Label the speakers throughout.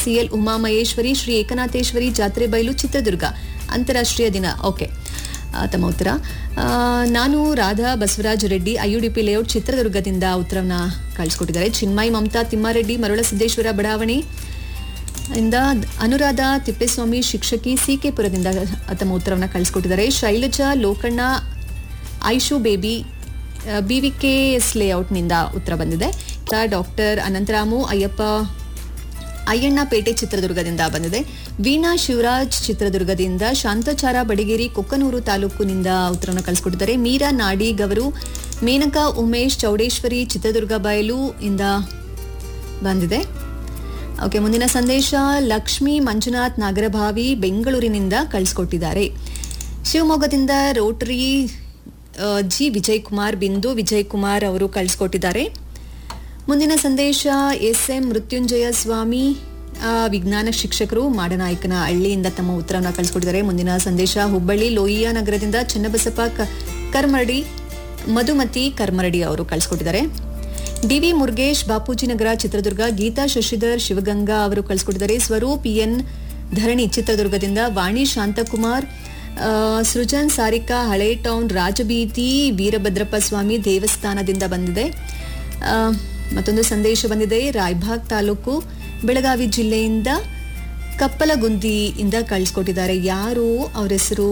Speaker 1: CL Umamaheshwari Shri Ekanatheshwari ಜಾತ್ರೆ ಬಯಲು ಚಿತ್ರದುರ್ಗ ಅಂತಾರಾಷ್ಟ್ರೀಯ ದಿನ ಓಕೆ ಆ, ತಮ್ಮ ಉತ್ತರ ಆ, ನಾನು ರಾಧಾ ಬಸವರಾಜ್ ರೆಡ್ಡಿ ಐಯುಡಿಪಿ ಲೇಔಟ್ ಚಿತ್ರದುರ್ಗದಿಂದ ಉತ್ತರವನ್ನ ಕಳಿಸ್ಕೊಟ್ಟಿದ್ದಾರೆ ಚಿನ್ಮಯ್ ಮಮತಾ ತಿಮ್ಮಾರೆಡ್ಡಿ ಮರುಳ ಸಿದ್ದೇಶ್ವರ ಬಡಾವಣೆ ಇಂದ ಅನುರಾಧ ತಿಪ್ಪೇಸ್ವಾಮಿ ಶಿಕ್ಷಕಿ ಸಿಕೆಪುರದಿಂದ ತಮ್ಮ ಉತ್ತರವನ್ನು ಕಳಿಸ್ಕೊಟ್ಟಿದ್ದಾರೆ Shailaja Lokanna Aishu baby B V K S ಲೇಔಟ್ನಿಂದ ಉತ್ತರ ಬಂದಿದೆ ಡಾಕ್ಟರ್ ಅನಂತರಾಮು ಅಯ್ಯಪ್ಪ ಅಯ್ಯಣ್ಣಪೇಟೆ ಚಿತ್ರದುರ್ಗದಿಂದ ಬಂದಿದೆ ವೀಣಾ ಶಿವರಾಜ್ ಚಿತ್ರದುರ್ಗದಿಂದ ಶಾಂತಚಾರ ಬಡಿಗೇರಿ ಕೊಕ್ಕನೂರು ತಾಲೂಕಿನಿಂದ ಉತ್ತರವನ್ನು ಕಳಿಸ್ಕೊಟ್ಟಿದ್ದಾರೆ ಮೀರಾ ನಾಡಿಗ್ ಅವರು ಮೇನಕಾ ಉಮೇಶ್ ಚೌಡೇಶ್ವರಿ ಚಿತ್ರದುರ್ಗ ಬಯಲು ಇಂದ ಬಂದಿದೆ ಓಕೆ ಮುಂದಿನ ಸಂದೇಶ ಲಕ್ಷ್ಮಿ ಮಂಜುನಾಥ್ ನಾಗರಭಾವಿ ಬೆಂಗಳೂರಿನಿಂದ ಕಳಿಸ್ಕೊಟ್ಟಿದ್ದಾರೆ ಶಿವಮೊಗ್ಗದಿಂದ ರೋಟರಿ ಆ, ಜಿ ವಿಜಯ್ ಕುಮಾರ್ ಬಿಂದು ವಿಜಯ್ ಕುಮಾರ್ ಅವರು ಕಳಿಸ್ಕೊಟ್ಟಿದ್ದಾರೆ ಮುಂದಿನ ಸಂದೇಶ ಎಸ್ ಎಂ ಮೃತ್ಯುಂಜಯ ಸ್ವಾಮಿ ಆ, ವಿಜ್ಞಾನ ಶಿಕ್ಷಕರು ಮಾಡನಾಯಕನ ಹಳ್ಳಿಯಿಂದ ತಮ್ಮ ಉತ್ತರವನ್ನು ಕಳಿಸ್ಕೊಟ್ಟಿದ್ದಾರೆ ಮುಂದಿನ ಸಂದೇಶ ಹುಬ್ಬಳ್ಳಿ ಲೋಯಿಯಾ ನಗರದಿಂದ ಚನ್ನಬಸಪ್ಪ ಕ- ಕರ್ಮರಡಿ ಮಧುಮತಿ ಕರ್ಮರಡಿ ಅವರು ಕಳಿಸ್ಕೊಟ್ಟಿದ್ದಾರೆ ಡಿವಿ ಮುರುಗೇಶ್ ಬಾಪೂಜಿ ನಗರ ಚಿತ್ರದುರ್ಗ ಗೀತಾ ಶಶಿಧರ್ ಶಿವಗಂಗಾ ಅವರು ಕಳಿಸ್ಕೊಟ್ಟಿದ್ದಾರೆ ಸ್ವರೂಪ್ ಎನ್ ಧರಣಿ ಚಿತ್ರದುರ್ಗದಿಂದ ವಾಣಿ ಶಾಂತಕುಮಾರ್ ಆ, ಸೃಜನ್ ಸಾರಿಕಾ ಹಳೆ ಟೌನ್ ರಾಜಬೀದಿ ವೀರಭದ್ರಪ್ಪ ಸ್ವಾಮಿ ದೇವಸ್ಥಾನದಿಂದ ಬಂದಿದೆ ಆ, ಮತ್ತೊಂದು ಸಂದೇಶ ಬಂದಿದೆ ರಾಯಭಾಗ್ ತಾಲೂಕು ಬೆಳಗಾವಿ ಜಿಲ್ಲೆಯಿಂದ ಕಪ್ಪಲಗುಂದಿಯಿಂದ ಕಳಿಸ್ಕೊಟ್ಟಿದ್ದಾರೆ ಯಾರು ಅವ್ರ ಹೆಸರು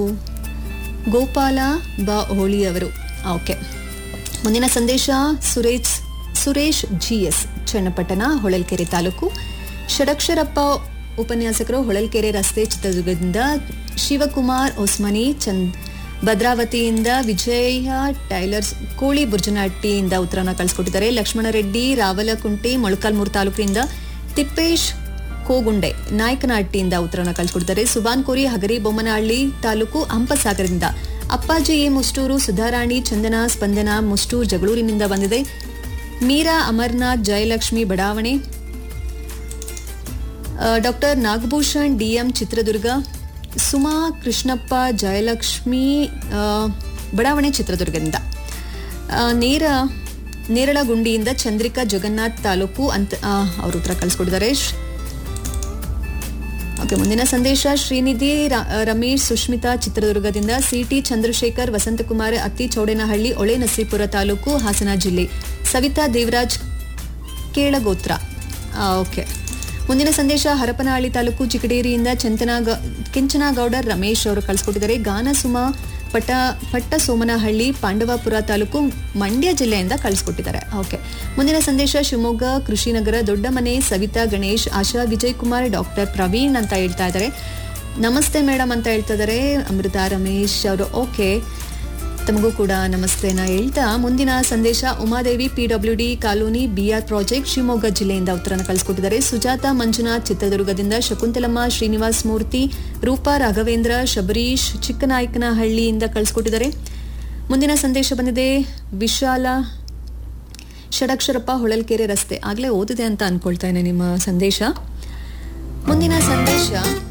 Speaker 1: ಗೋಪಾಲ ಬ ಹೋಳಿ ಅವರು ಓಕೆ ಮುಂದಿನ ಸಂದೇಶ ಸುರೇಶ್ ಸುರೇಶ್ ಜಿ ಎಸ್ ಚನ್ನಪಟ್ಟಣ ಹೊಳಲ್ಕೆರೆ ತಾಲೂಕು ಷಡಕ್ಷರಪ್ಪ ಉಪನ್ಯಾಸಕರು ಹೊಳಲ್ಕೆರೆ ರಸ್ತೆ ಚಿತ್ರದುರ್ಗದಿಂದ ಶಿವಕುಮಾರ್ ಒಸ್ಮನಿ ಚಂದ್ ಭದ್ರಾವತಿಯಿಂದ ವಿಜಯ ಟೈಲರ್ಸ್ ಕೋಳಿ ಬುರ್ಜನಹಟ್ಟಿಯಿಂದ ಉತ್ತರನ ಕಳಿಸ್ಕೊಟ್ಟಿದ್ದಾರೆ ಲಕ್ಷ್ಮಣ ರೆಡ್ಡಿ ರಾವಲಕುಂಟೆ ಮೊಳಕಾಲ್ಮೂರು ತಾಲೂಕಿನಿಂದ ತಿಪ್ಪೇಶ್ ಕೋಗುಂಡೆ ನಾಯಕನಹಟ್ಟಿಯಿಂದ ಉತ್ತರನ ಕಳಿಸ್ಕೊಡ್ತಾರೆ ಸುಬಾನ್ ಕೋರಿ ಹಗರಿ ಬೊಮ್ಮನಹಳ್ಳಿ ತಾಲೂಕು ಹಂಪಸಾಗರದಿಂದ ಅಪ್ಪಾಜಿ ಎ ಮುಷ್ಟೂರು ಸುಧಾರಾಣಿ ಚಂದನ ಸ್ಪಂದನ ಮುಷ್ಟೂರ್ ಜಗಳೂರಿನಿಂದ ಬಂದಿದೆ ಮೀರಾ ಅಮರ್ನಾಥ್ ಜಯಲಕ್ಷ್ಮಿ ಬಡಾವಣೆ ಡಾಕ್ಟರ್ ನಾಗಭೂಷಣ್ ಡಿಎಂ ಚಿತ್ರದುರ್ಗ ಸುಮಾ ಕೃಷ್ಣಪ್ಪ ಜಯಲಕ್ಷ್ಮಿ ಆ, ಬಡಾವಣೆ ಚಿತ್ರದುರ್ಗದಿಂದ ಆ, ನೇರ ನೇರಳಗುಂಡಿಯಿಂದ ಚಂದ್ರಿಕಾ ಜಗನ್ನಾಥ್ ತಾಲೂಕು ಅಂತ ಅವರು ಉತ್ತರ ಕಳಿಸ್ಕೊಟ್ಟಿದ್ದಾರೆ ಶ್- ಓಕೆ ಮುಂದಿನ ಸಂದೇಶ ಶ್ರೀನಿಧಿ ರ- ರಮೇಶ್ ಸುಷ್ಮಿತಾ ಚಿತ್ರದುರ್ಗದಿಂದ ಸಿಟಿ ಚಂದ್ರಶೇಖರ್ ವಸಂತಕುಮಾರ್ ಅತ್ತಿ ಚೌಡೇನಹಳ್ಳಿ ಒಳೆ ನಸೀಪುರ ತಾಲೂಕು ಹಾಸನ ಜಿಲ್ಲೆ ಸವಿತಾ ದೇವರಾಜ್ ಕೇಳಗೋತ್ರ ಆ, ಓಕೆ ಮುಂದಿನ ಸಂದೇಶ ಹರಪನಹಳ್ಳಿ ತಾಲೂಕು ಚಿಕಡೇರಿಯಿಂದ ಚಂತನಾಗ ಕೆಂಚನಗೌಡರ್ ರಮೇಶ್ ಅವರು ಕಳಿಸ್ಕೊಟ್ಟಿದ್ದಾರೆ ಗಾನ ಸುಮ ಪಟ್ಟ ಪಟ್ಟ ಸೋಮನಹಳ್ಳಿ ಪಾಂಡವಪುರ ತಾಲೂಕು ಮಂಡ್ಯ ಜಿಲ್ಲೆಯಿಂದ ಕಳಿಸ್ಕೊಟ್ಟಿದ್ದಾರೆ ಓಕೆ ಮುಂದಿನ ಸಂದೇಶ ಶಿವಮೊಗ್ಗ ಕೃಷಿನಗರ ದೊಡ್ಡಮನೆ ಸವಿತಾ ಗಣೇಶ್ ಆಶಾ ವಿಜಯ್ ಕುಮಾರ್ ಡಾಕ್ಟರ್ ಪ್ರವೀಣ್ ಅಂತ ಹೇಳ್ತಾ ಇದ್ದಾರೆ ನಮಸ್ತೆ ಮೇಡಮ್ ಅಂತ ಹೇಳ್ತಾ ಇದ್ದಾರೆ ಅಮೃತ ರಮೇಶ್ ಅವರು ಓಕೆ ತಮಗೂ ಕೂಡ ನಮಸ್ತೆನ ಹೇಳ್ತಾ ಮುಂದಿನ ಸಂದೇಶ Umadevi P W D colony BR project Shivamogga ಜಿಲ್ಲೆಯಿಂದ ಉತ್ತರನ ಕಳಿಸ್ಕೊಟ್ಟಿದ್ದಾರೆ ಸುಜಾತ ಮಂಜುನಾಥ್ ಚಿತ್ರದುರ್ಗದಿಂದ ಶಕುಂತಲಮ್ಮ ಶ್ರೀನಿವಾಸ್ ಮೂರ್ತಿ ರೂಪಾ ರಾಘವೇಂದ್ರ ಶಬರೀಶ್ ಚಿಕ್ಕನಾಯಕನಹಳ್ಳಿಯಿಂದ ಕಳಿಸ್ಕೊಟ್ಟಿದ್ದಾರೆ ಮುಂದಿನ ಸಂದೇಶ ಬಂದಿದೆ ವಿಶಾಲ ಷಡಕ್ಷರಪ್ಪ ಹೊಳಲ್ಕೆರೆ ರಸ್ತೆ ಆಗ್ಲೇ ಓದಿದೆ ಅಂತ ಅನ್ಕೊಳ್ತಾ ಇದ್ದೇನೆ ನಿಮ್ಮ ಸಂದೇಶ ಮುಂದಿನ ಸಂದೇಶ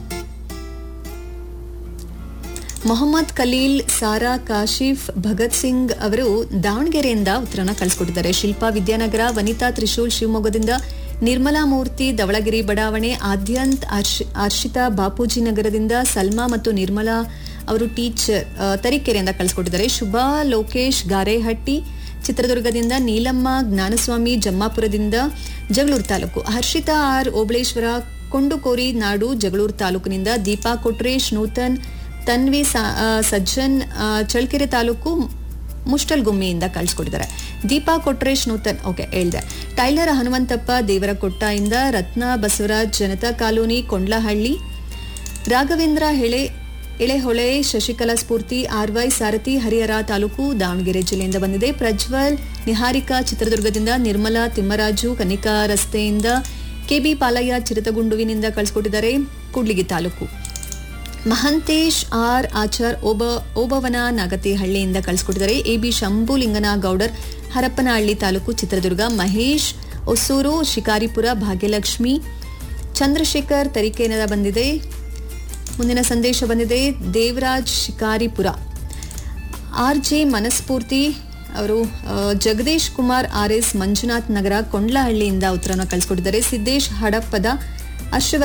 Speaker 1: ಮೊಹಮ್ಮದ್ ಖಲೀಲ್ ಸಾರಾ ಕಾಶಿಫ್ ಭಗತ್ ಸಿಂಗ್ ಅವರು ದಾವಣಗೆರೆಯಿಂದ ಉತ್ತರನ ಕಳಿಸ್ಕೊಟ್ಟಿದ್ದಾರೆ ಶಿಲ್ಪಾ ವಿದ್ಯಾನಗರ ವನಿತಾ ತ್ರಿಶೂಲ್ ಶಿವಮೊಗ್ಗದಿಂದ ನಿರ್ಮಲಾ ಮೂರ್ತಿ ಧವಳಗಿರಿ ಬಡಾವಣೆ ಆದ್ಯಂತ್ ಹರ್ಷ್- ಹರ್ಷಿತಾ ಬಾಪೂಜಿ ನಗರದಿಂದ ಸಲ್ಮಾ ಮತ್ತು ನಿರ್ಮಲಾ ಅವರು ಟೀಚರ್ ಆ, ತರೀಕೆರೆಯಿಂದ ಕಳಿಸ್ಕೊಟ್ಟಿದ್ದಾರೆ ಶುಭಾ ಲೋಕೇಶ್ ಗಾರೇಹಟ್ಟಿ ಚಿತ್ರದುರ್ಗದಿಂದ ನೀಲಮ್ಮ ಜ್ಞಾನಸ್ವಾಮಿ ಜಮ್ಮಾಪುರದಿಂದ ಜಗಳೂರು ತಾಲೂಕು ಹರ್ಷಿತಾ ಆರ್ ಓಬಳೇಶ್ವರ ಕೊಂಡುಕೋರಿ ನಾಡು ಜಗಳೂರು ತಾಲೂಕಿನಿಂದ ದೀಪಾ ಕೊಟ್ರೇಶ್ ನೂತನ್ ತನ್ವಿ ಸ- ಆ, ಸಜ್ಜನ್ ಆ, ಚಳ್ಳಕೆರೆ ತಾಲೂಕು ಮುಷ್ಟಲ್ಗುಮ್ಮಿಯಿಂದ ಕಳಿಸ್ಕೊಟ್ಟಿದ್ದಾರೆ ದೀಪಾ ಕೊಟ್ರೇಶ್ ನೂತನ್ ಓಕೆ ಹೇಳ್ದೆ ಟೈಲರ್ ಹನುಮಂತಪ್ಪ ದೇವರಕೊಟ್ಟ ಇಂದ ರತ್ನ ಬಸವರಾಜ್ ಜನತಾ ಕಾಲೋನಿ ಕೊಂಡ್ಲಹಳ್ಳಿ ರಾಘವೇಂದ್ರ ಹೆಳೆ ಎಳೆಹೊಳೆ ಶಶಿಕಲಾ ಸ್ಫೂರ್ತಿ ಆರ್ವೈ ಸಾರಥಿ ಹರಿಹರ ತಾಲೂಕು ದಾವಣಗೆರೆ ಜಿಲ್ಲೆಯಿಂದ ಬಂದಿದೆ ಪ್ರಜ್ವಲ್ ನಿಹಾರಿಕಾ ಚಿತ್ರದುರ್ಗದಿಂದ ನಿರ್ಮಲಾ ತಿಮ್ಮರಾಜು ಕನಿಕಾ ರಸ್ತೆಯಿಂದ ಕೆಬಿ ಪಾಲಯ್ಯ ಚಿರತಗುಂಡುವಿನಿಂದ ಕಳಿಸ್ಕೊಟ್ಟಿದ್ದಾರೆ ಕೂಡ್ಲಿಗಿ ತಾಲೂಕು ಮಹಂತೇಶ್ ಆರ್ ಆಚಾರ್ ಓಬ ಓಬವನ ನಾಗತಿಹಳ್ಳಿಯಿಂದ ಕಳಿಸ್ಕೊಟ್ಟಿದ್ದಾರೆ ಎ ಬಿ ಶಂಭುಲಿಂಗನ ಗೌಡರ್ ಹರಪ್ಪನಹಳ್ಳಿ ತಾಲೂಕು ಚಿತ್ರದುರ್ಗ ಮಹೇಶ್ ಹೊಸೂರು ಶಿಕಾರಿಪುರ ಭಾಗ್ಯಲಕ್ಷ್ಮಿ ಚಂದ್ರಶೇಖರ್ ತರೀಕೆಯಿಂದ ಬಂದಿದೆ ಮುಂದಿನ ಸಂದೇಶ ಬಂದಿದೆ ದೇವರಾಜ್ ಶಿಕಾರಿಪುರ ಆರ್ ಜೆ ಮನಸ್ಫೂರ್ತಿ ಅವರು ಆ, ಜಗದೀಶ್ ಕುಮಾರ್ ಆರ್ ಎಸ್ ಮಂಜುನಾಥ್ ನಗರ ಕೊಂಡ್ಲಹಳ್ಳಿಯಿಂದ ಉತ್ತರವನ್ನು ಕಳಿಸ್ಕೊಟ್ಟಿದ್ದಾರೆ ಸಿದ್ದೇಶ್ ಹಡಪ್ಪದ ಅಶ್ವಗಂಧ